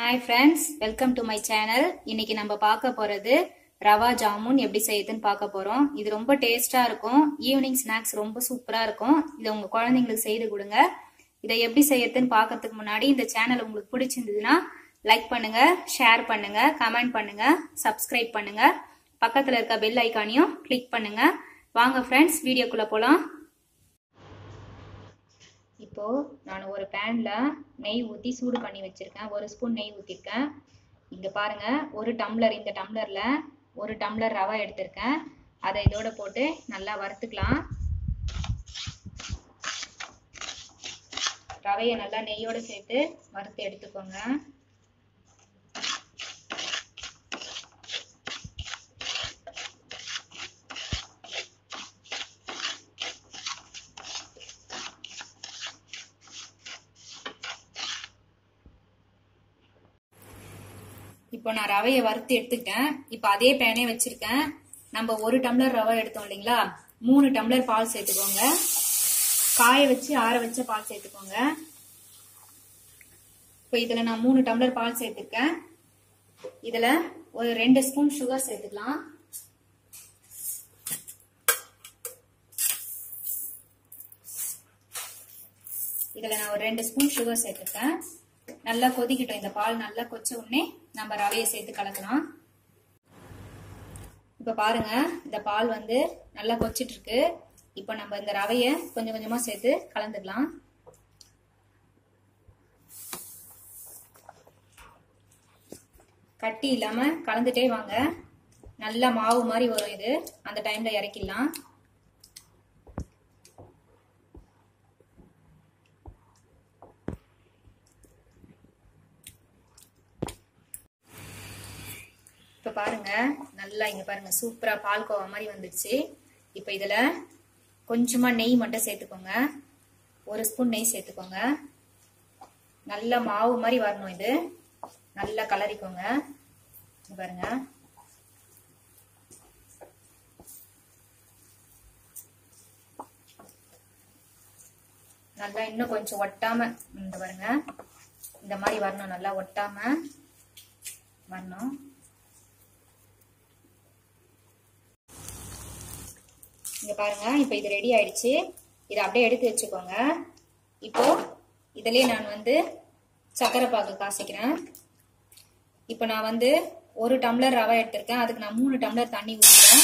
hi friends welcome to my channel இன்னைக்கு நம்ம பார்க்க போறது ரவா ஜாமுன் எப்படி செய்யுதுன்னு பார்க்க போறோம் இது ரொம்ப டேஸ்டா இருக்கும் ஈவினிங் ஸ்நாக்ஸ் ரொம்ப சூப்பரா இருக்கும் இதை உங்க குழந்தைங்களுக்கு செய்து கொடுங்க இதை எப்படி செய்யறதுன்னு பார்க்கறதுக்கு முன்னாடி இந்த சேனல் உங்களுக்கு பிடிச்சிருந்ததுன்னா லைக் பண்ணுங்க ஷேர் பண்ணுங்க கமெண்ட் பண்ணுங்க சப்ஸ்கிரைப் பண்ணுங்க பக்கத்துல இருக்க பெல் ஐக்கானையும் கிளிக் பண்ணுங்க வாங்க ஃப்ரெண்ட்ஸ் வீடியோக்குள்ள போலாம் இப்போ நான் ஒரு பேன்ல நெய் ஊற்றி சூடு பண்ணி வச்சிருக்கேன் ஒரு ஸ்பூன் நெய் ஊற்றிருக்கேன் இங்க பாருங்க ஒரு டம்ளர் இந்த டம்ளர்ல ஒரு டம்ளர் ரவை எடுத்திருக்கேன் அதை இதோட போட்டு நல்லா வறுத்துக்கலாம் ரவையை நல்லா நெய்யோட சேர்த்து வறுத்து எடுத்துக்கோங்க இப்போ நான் ரவையை வறுத்து எடுத்துக்கிட்டேன் இப்போ அதே பேனே வச்சிருக்கேன் நம்ம ஒரு டம்ளர் ரவை எடுத்தோம் இல்லைங்களா மூணு டம்ளர் பால் சேர்த்துக்கோங்க காய வச்சு ஆற வச்ச பால் சேர்த்துக்கோங்க இப்போ இதுல நான் மூணு டம்ளர் பால் சேர்த்துருக்கேன் இதுல ஒரு ரெண்டு ஸ்பூன் சுகர் சேர்த்துக்கலாம் இதுல நான் ஒரு ரெண்டு ஸ்பூன் சுகர் சேர்த்துருக்கேன் நல்லா கொதிக்கட்டும் இந்த பால் நல்லா கொச்ச உடனே நம்ம ரவையை சேர்த்து கலக்கலாம் இப்ப பாருங்க இந்த பால் வந்து நல்லா கொச்சிட்டு இருக்கு இப்ப நம்ம இந்த ரவைய கொஞ்சம் கொஞ்சமா சேர்த்து கலந்துக்கலாம் கட்டி இல்லாம கலந்துட்டே வாங்க நல்லா மாவு மாதிரி வரும் இது அந்த டைம்ல இறக்கிடலாம் இப்ப பாருங்க நல்லா இங்க பாருங்க சூப்பரா பால்கோவா மாதிரி வந்துடுச்சு இப்ப இதுல கொஞ்சமா நெய் மட்டும் சேர்த்துக்கோங்க ஒரு ஸ்பூன் நெய் சேர்த்துக்கோங்க நல்ல மாவு மாதிரி வரணும் இது நல்லா கலரிக்கோங்க பாருங்க நல்லா இன்னும் கொஞ்சம் ஒட்டாம இந்த பாருங்க இந்த மாதிரி வரணும் நல்லா ஒட்டாம வரணும் இங்க பாருங்க இப்போ இது ரெடி ஆயிடுச்சு இதை அப்படியே எடுத்து வச்சுக்கோங்க இப்போ இதுலயே நான் வந்து சக்கரை பாகு காசிக்கிறேன் இப்போ நான் வந்து ஒரு டம்ளர் ரவை எடுத்திருக்கேன் அதுக்கு நான் மூணு டம்ளர் தண்ணி ஊற்றிக்கிறேன்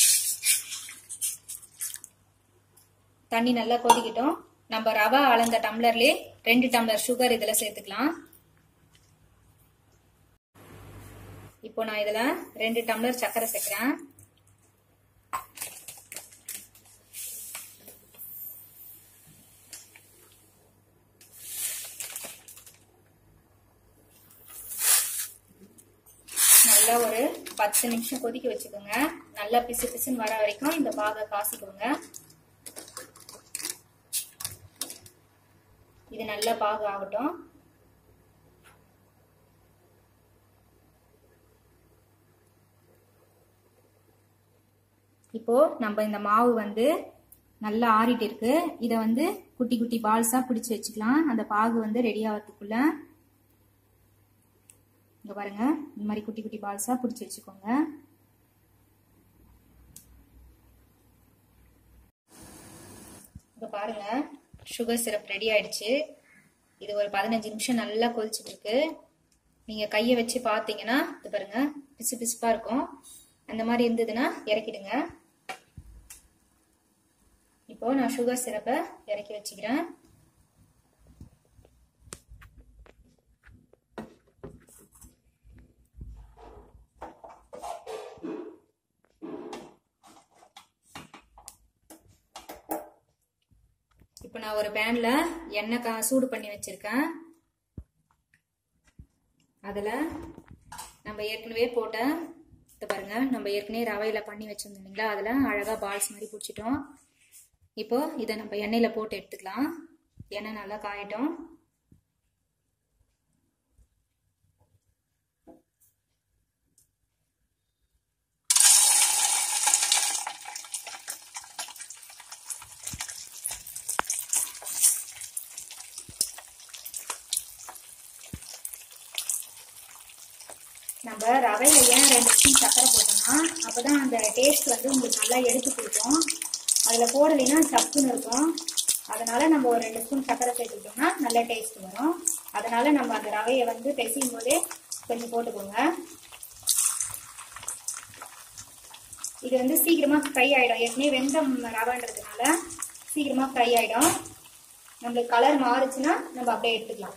தண்ணி நல்லா கொதிக்கிட்டோம் நம்ம ரவை அளந்த டம்ளர்லயே ரெண்டு டம்ளர் சுகர் இதுல சேர்த்துக்கலாம் இப்போ நான் இதுல ரெண்டு டம்ளர் சக்கரை சேர்க்கிறேன் நல்லா ஒரு பத்து நிமிஷம் கொதிக்க வச்சுக்கோங்க நல்லா பிசு பிசுன்னு வர வரைக்கும் இந்த பாகை காசிக்கோங்க இது நல்லா பாகு ஆகட்டும் இப்போ நம்ம இந்த மாவு வந்து நல்லா ஆறிட்டு இருக்கு இதை வந்து குட்டி குட்டி பால்ஸா பிடிச்சு வச்சுக்கலாம் அந்த பாகு வந்து ரெடி ஆகிறதுக்குள்ள இங்க பாருங்க இந்த மாதிரி குட்டி குட்டி பால்ஸா பிடிச்சி வச்சுக்கோங்க இப்ப பாருங்க சுகர் சிரப் ரெடி ஆயிடுச்சு இது ஒரு பதினஞ்சு நிமிஷம் நல்லா கொதிச்சுட்டு இருக்கு நீங்க கையை வச்சு பார்த்தீங்கன்னா இது பாருங்க பிசு பிசுப்பா இருக்கும் அந்த மாதிரி இருந்ததுன்னா இறக்கிடுங்க இப்போ நான் சுகர் சிரப்பை இறக்கி வச்சுக்கிறேன் இப்போ நான் ஒரு பேன்ல எண்ணெய் கா சூடு பண்ணி வச்சிருக்கேன் அதில் நம்ம ஏற்கனவே போட்ட இது பாருங்க நம்ம ஏற்கனவே ரவையில் பண்ணி வச்சிருந்தோம் இல்லைங்களா அதில் அழகாக பால்ஸ் மாதிரி பிடிச்சிட்டோம் இப்போ இதை நம்ம எண்ணெயில் போட்டு எடுத்துக்கலாம் எண்ணெய் நல்லா காயட்டும் நம்ம ரவையில ஏன் ரெண்டு ஸ்பூன் சக்கரை போட்டோம்னா அப்பதான் அந்த டேஸ்ட் வந்து உங்களுக்கு நல்லா எடுத்து கொடுக்கும் அதுல போடலைன்னா சப்புன்னு இருக்கும் அதனால நம்ம ஒரு ரெண்டு ஸ்பூன் சக்கரை சேர்த்துக்கிட்டோம்னா நல்ல டேஸ்ட் வரும் அதனால நம்ம அந்த ரவையை வந்து பெசையும் போதே கொஞ்சம் போட்டுக்கோங்க இது வந்து சீக்கிரமா ஃப்ரை ஆயிடும் ஏற்கனவே வெந்தம் ரவைன்றதுனால சீக்கிரமா ஃப்ரை ஆயிடும் நம்மளுக்கு கலர் மாறுச்சுன்னா நம்ம அப்படியே எடுத்துக்கலாம்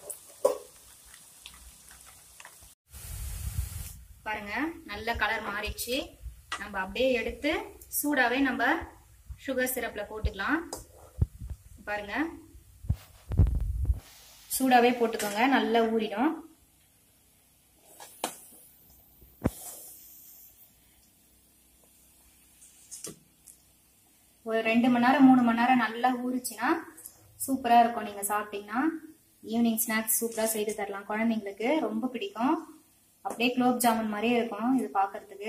பாருங்க நல்ல கலர் மாறிடுச்சு நம்ம அப்படியே எடுத்து சூடாவே நம்ம சுகர் சிரப்ல போட்டுக்கலாம் பாருங்க சூடாவே போட்டுக்கோங்க நல்லா ஊறிடும் ஒரு ரெண்டு மணி நேரம் மூணு மணி நேரம் நல்லா ஊறிச்சுன்னா சூப்பரா இருக்கும் நீங்க சாப்பிட்டீங்கன்னா ஈவினிங் ஸ்நாக்ஸ் சூப்பரா செய்து தரலாம் குழந்தைங்களுக்கு ரொம்ப பிடிக்கும் அப்படியே குலோப் ஜாமுன் மாதிரியே இருக்கும் இது பார்க்கிறதுக்கு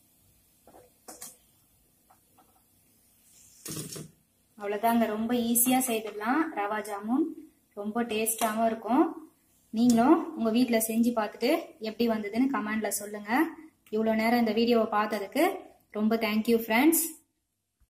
அவ்வளோதாங்க ரொம்ப ஈஸியாக செய்திடலாம் ரவா ஜாமுன் ரொம்ப டேஸ்டாகவும் இருக்கும் நீங்களும் உங்கள் வீட்டில் செஞ்சு பார்த்துட்டு எப்படி வந்ததுன்னு கமெண்டில் சொல்லுங்கள் இவ்வளோ நேரம் இந்த வீடியோவை பார்த்ததுக்கு ரொம்ப தேங்க்யூ ஃப்ரெண்ட்ஸ்